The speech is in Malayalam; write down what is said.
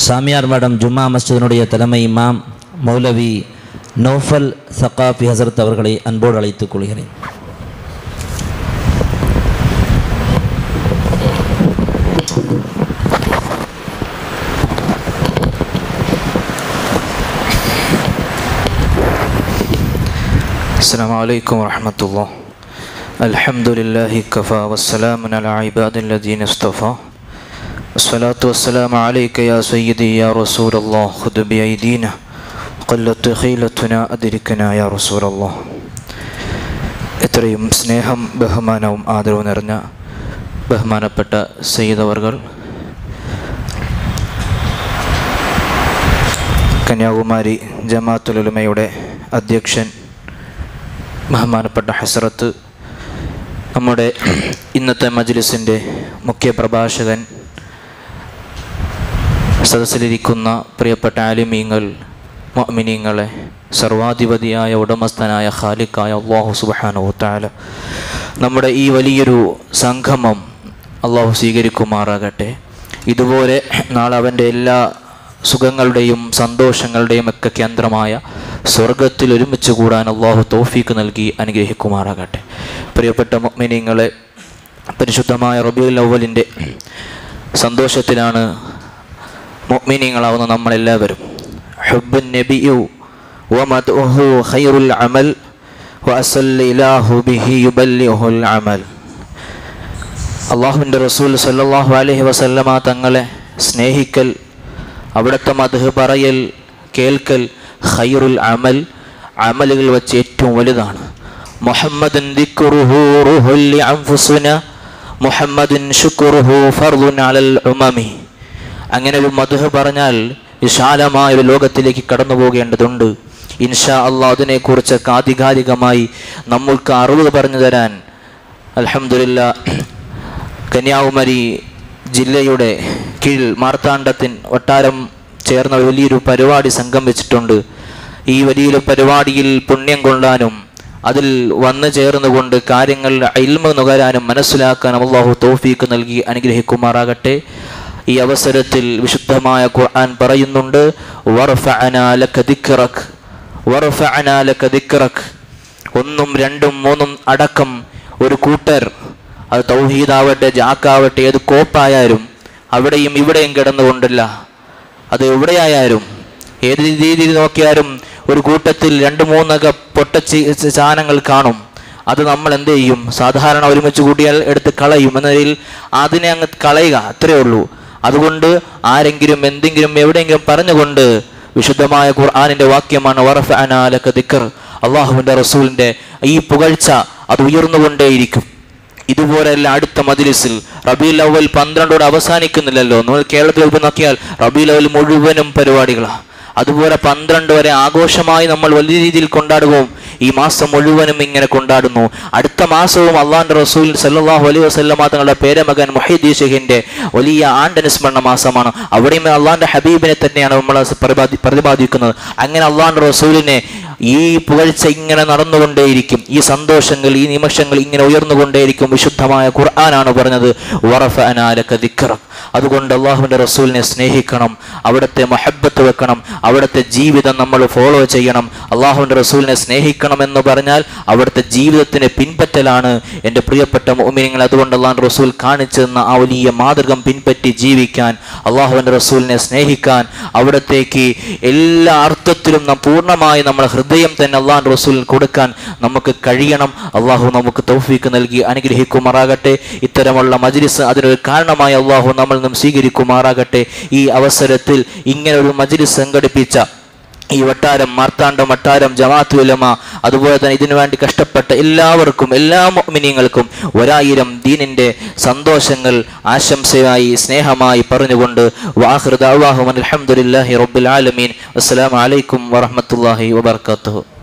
சாமியார் மடம் ஜும்மா மஸ்ஜிதினுடைய தலைமை இமாம் மௌலவி நோஃபல் சக்காஃபி ஹசரத் அவர்களை அன்போடு அழைத்துக் கொள்கிறேன் السلام عليكم ورحمة الله الحمد لله كفى والسلام على عباد الذين اصطفى والصلاة والسلام عليك يا سيدي يا رسول الله خذ بأيدينا قلت خيلتنا أدركنا يا رسول الله ഇത്രയും സ്നേഹം ബഹുമാനവും ആദരവും നിറഞ്ഞ ബഹുമാനപ്പെട്ട സയ്യിദ് അവർകൾ കന്യാകുമാരി ജമാത്തുലുലമയുടെ അധ്യക്ഷൻ ബഹുമാനപ്പെട്ട ഹസറത്ത് നമ്മുടെ ഇന്നത്തെ മജ്ലിസിൻ്റെ മുഖ്യ പ്രഭാഷകൻ സദസ്സിലിരിക്കുന്ന പ്രിയപ്പെട്ട ആലിമീങ്ങൾ മൊമിനീങ്ങളെ സർവാധിപതിയായ ഉടമസ്ഥനായ ഖാലിക്കായ അള്ളാഹു സുബാനു താല നമ്മുടെ ഈ വലിയൊരു സംഗമം അള്ളാഹു സ്വീകരിക്കുമാറാകട്ടെ ഇതുപോലെ നാളെ അവൻ്റെ എല്ലാ സുഖങ്ങളുടെയും സന്തോഷങ്ങളുടെയും ഒക്കെ കേന്ദ്രമായ സ്വർഗത്തിൽ ഒരുമിച്ച് കൂടാൻ അള്ളാഹു തോഫീക്ക് നൽകി അനുഗ്രഹിക്കുമാറാകട്ടെ പ്രിയപ്പെട്ട മൊമിനിങ്ങളെ പരിശുദ്ധമായ റബിയുൽ അവലിൻ്റെ സന്തോഷത്തിലാണ് മൊമിനിങ്ങളാവുന്ന നമ്മളെല്ലാവരും ഹുബുൻ നബിയു വമദ്ഉഹു ഖൈറുൽ അമൽ വഅസല്ല ഇലാഹു ബിഹി യുബല്ലിഹുൽ അമൽ അള്ളാഹുവിൻ്റെ റസൂൽ സല്ലല്ലാഹു അലൈഹി വസല്ലമ തങ്ങളെ സ്നേഹിക്കൽ അവിടുത്തെ മധു പറയൽ കേൾക്കൽ ഖൈറുൽ അമൽ അമലുകൾ വെച്ച് ഏറ്റവും വലുതാണ് മുഹമ്മദൻ ദിക്റുഹു റൂഹുൽ ലിഅൻഫുസിന മുഹമ്മദിൻ ശുക്റുഹു ഫർദുൻ അലൽ ഉമമി അങ്ങനെ ഒരു മധു പറഞ്ഞാൽ വിശാലമായ ഒരു ലോകത്തിലേക്ക് കടന്നു പോകേണ്ടതുണ്ട് ഇൻഷാ അള്ളാഹ് അതിനെക്കുറിച്ചൊക്കെ ആധികാരികമായി നമ്മൾക്ക് അറിവ് പറഞ്ഞു തരാൻ അലഹമില്ല കന്യാകുമാരി ജില്ലയുടെ കീഴിൽ മാർത്താണ്ഡത്തിൻ വട്ടാരം ചേർന്ന വലിയൊരു പരിപാടി സംഗമിച്ചിട്ടുണ്ട് ഈ വലിയൊരു പരിപാടിയിൽ പുണ്യം കൊള്ളാനും അതിൽ വന്നു ചേർന്നുകൊണ്ട് കാര്യങ്ങൾ ഇൽമ നുകരാനും മനസ്സിലാക്കാനും അള്ളാഹു തോഫീക്ക് നൽകി അനുഗ്രഹിക്കുമാറാകട്ടെ ഈ അവസരത്തിൽ വിശുദ്ധമായ ഖുർആൻ പറയുന്നുണ്ട് "വറഫഅനാ ലക ദിക്റക്, വറഫഅനാ ലക ദിക്റക്." ഒന്നും രണ്ടും മൂന്നും അടക്കം ഒരു കൂട്ടർ അത് തൗഹീദാവട്ടെ ജാക്കാവട്ടെ ഏത് കോപ്പായാലും അവിടെയും ഇവിടെയും കിടന്നുകൊണ്ടില്ല അത് എവിടെയായാലും ഏത് രീതിയിൽ നോക്കിയാലും ഒരു കൂട്ടത്തിൽ രണ്ട് മൂന്നൊക്കെ പൊട്ടച്ചി സാധനങ്ങൾ കാണും അത് നമ്മൾ എന്ത് ചെയ്യും സാധാരണ ഒരുമിച്ച് കൂട്ടിയാൽ എടുത്ത് കളയും എന്നതിൽ അതിനെ അങ്ങ് കളയുക അത്രയേ ഉള്ളൂ അതുകൊണ്ട് ആരെങ്കിലും എന്തെങ്കിലും എവിടെയെങ്കിലും പറഞ്ഞുകൊണ്ട് വിശുദ്ധമായ ഖുർആാനിന്റെ വാക്യമാണ് വറഫ അനാലക ദിക്കർ അള്ളാഹുവിന്റെ റസൂലിന്റെ ഈ പുകഴ്ച അത് ഉയർന്നുകൊണ്ടേയിരിക്കും ഇതുപോലെയല്ല അടുത്ത മജിലിസിൽ റബീൽ അവൽ പന്ത്രണ്ടോട് അവസാനിക്കുന്നില്ലല്ലോ നമ്മൾ കേരളത്തിൽ ഇപ്പോൾ നോക്കിയാൽ റബീൽ അവൽ മുഴുവനും പരിപാടികളാണ് അതുപോലെ പന്ത്രണ്ട് വരെ ആഘോഷമായി നമ്മൾ വലിയ രീതിയിൽ കൊണ്ടാടുകയും ഈ മാസം മുഴുവനും ഇങ്ങനെ കൊണ്ടാടുന്നു അടുത്ത മാസവും അള്ളാന്റെ റസൂൽ സല്ലാഹു അലൈഹി വസ്ലമ തങ്ങളുടെ പേരമകൻ മൊഹീദ് ഷെഹിന്റെ വലിയ ആണ്ടനുസ്മരണ മാസമാണ് അവിടെയും അള്ളാന്റെ ഹബീബിനെ തന്നെയാണ് നമ്മൾ പ്രതിപാദി പ്രതിപാദിക്കുന്നത് അങ്ങനെ അള്ളാന്റെ റസൂലിനെ ഈ പുകഴ്ച ഇങ്ങനെ നടന്നുകൊണ്ടേയിരിക്കും ഈ സന്തോഷങ്ങൾ ഈ നിമിഷങ്ങൾ ഇങ്ങനെ ഉയർന്നുകൊണ്ടേയിരിക്കും വിശുദ്ധമായ ഖുർആനാണ് പറഞ്ഞത് വറഫ അനാലക ദിക്റക് അതുകൊണ്ട് അള്ളാഹുവിൻ്റെ റസൂലിനെ സ്നേഹിക്കണം അവിടുത്തെ മഹബത്ത് വെക്കണം അവിടുത്തെ ജീവിതം നമ്മൾ ഫോളോ ചെയ്യണം അള്ളാഹുവിൻ്റെ റസൂലിനെ സ്നേഹിക്കണം എന്ന് പറഞ്ഞാൽ അവിടുത്തെ ജീവിതത്തിന് പിൻപറ്റലാണ് എൻ്റെ പ്രിയപ്പെട്ട മോമിനിങ്ങൾ അതുകൊണ്ട് അള്ളാഹു റസൂൽ കാണിച്ചു തന്ന ആ വലിയ മാതൃകം പിൻപറ്റി ജീവിക്കാൻ അള്ളാഹുവിൻ്റെ റസൂലിനെ സ്നേഹിക്കാൻ അവിടത്തേക്ക് എല്ലാ അർത്ഥത്തിലും നാം പൂർണ്ണമായി നമ്മുടെ ഹൃദയം തന്നെ അള്ളാഹു റസൂലിന് കൊടുക്കാൻ നമുക്ക് കഴിയണം അള്ളാഹു നമുക്ക് തൗഫീക്ക് നൽകി അനുഗ്രഹിക്കുമാറാകട്ടെ ഇത്തരമുള്ള മജ്ലിസ് അതിനൊരു കാരണമായി അള്ളാഹു നമ്മൾ നിന്നും സ്വീകരിക്കുമാറാകട്ടെ ഈ അവസരത്തിൽ ഇങ്ങനെ ഒരു മജ്ലിസ് സംഘടിപ്പിച്ച ഈ വട്ടാരം മാർത്താണ്ഡം വട്ടാരം ജമാഅത്ത് ഉലമ അതുപോലെ തന്നെ ഇതിനു വേണ്ടി കഷ്ടപ്പെട്ട എല്ലാവർക്കും എല്ലാ മിനിങ്ങൾക്കും ഒരായിരം ദീനിന്റെ സന്തോഷങ്ങൾ ആശംസയായി സ്നേഹമായി പറഞ്ഞുകൊണ്ട് വാഹൃദാഹുമൻ അലഹമുല്ലാഹി റബ്ബുൽ ആലമീൻ അസ്സലാമു അലൈക്കും വറഹ്മത്തുള്ളാഹി വബർക്കാത്തുഹു